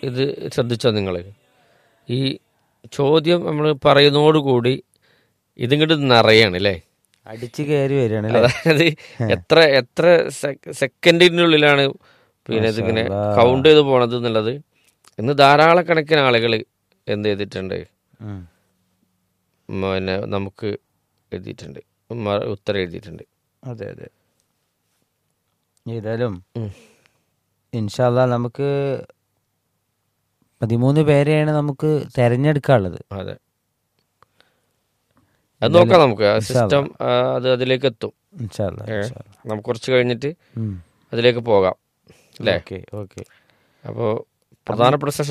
ഇത് ശ്രദ്ധിച്ചോ നിങ്ങൾ ഈ ചോദ്യം നമ്മൾ പറയുന്നതോടുകൂടി ഇതിങ്ങോട്ട് നിറയാണ് അല്ലേ അടിച്ചു കയറി വരികയാണ് അല്ലേ അതായത് എത്ര എത്ര സെക്കൻഡിനുള്ളിലാണ് പിന്നെ ഇതിങ്ങനെ കൗണ്ട് ചെയ്ത് പോണത് എന്നുള്ളത് ഇന്ന് ധാരാളക്കണക്കിന് ആളുകൾ എന്ത് ചെയ്തിട്ടുണ്ട് ഉം. പിന്നെ നമുക്ക് എഴുതിയിട്ടുണ്ട് മ- ഉത്തരം എഴുതിയിട്ടുണ്ട് അതെ അതെ ഏതായാലും ഉം. ഇൻഷാല്ല നമുക്ക് പതിമൂന്ന് പേരെയാണ് നമുക്ക് തെരഞ്ഞെടുക്കാനുള്ളത് അതെ അത് നോക്കാം നമുക്ക് ആ സിസ്റ്റം അത് അതിലേക്ക് എത്തും ഇൻഷാല്ല ഏ, നമുക്ക് കുറച്ച് കഴിഞ്ഞിട്ട് ഉം. അതിലേക്ക് പോകാം അല്ലേ ഓക്കെ ഓക്കെ അപ്പോൾ പ്രധാനപ്പെട്ട സെഷൻ